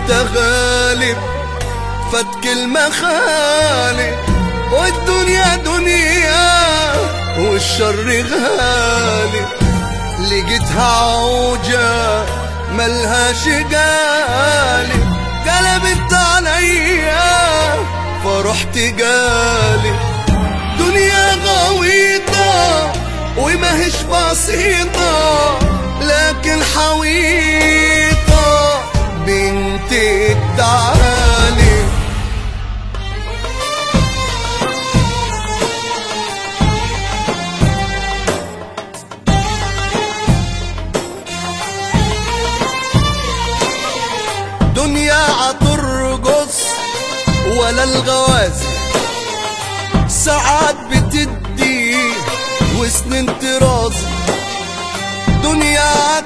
انت غالب فتك المخالب والدنيا دنيا والشر غالب لقيتها عوجة ملهاش قالب قلبت عليا فرحت قالب دنيا غويطة وماهش بسيطة لكن حويطة بنت التعالي دنيا عترقص ولا الغوازي ساعات بتدي وسنين ترازي دنيا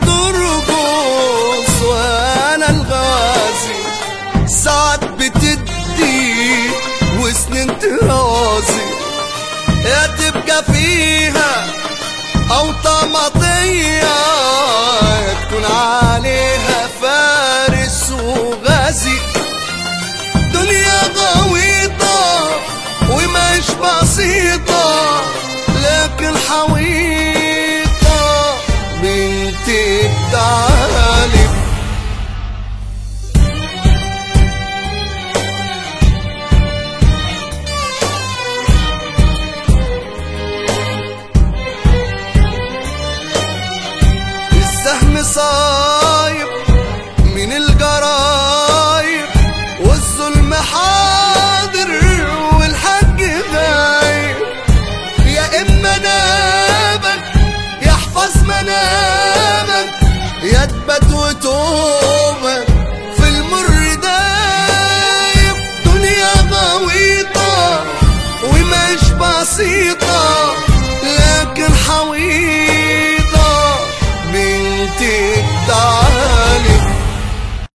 عترقص ولا الغوازي ساعات بتدي وسنين ترازي يا تبقى فيها أو طمطية يا تكون عليها فارس وغازي دنيا غويطة ومش بسيطة لكن حويطة بنت التعالب السهم صايب من الجرايب والظلم حاضر والحق غايب يا اما نامك يحفظ منامك يا تبات وتوبك في المر دايب دنيا غويطة ومش بسيطة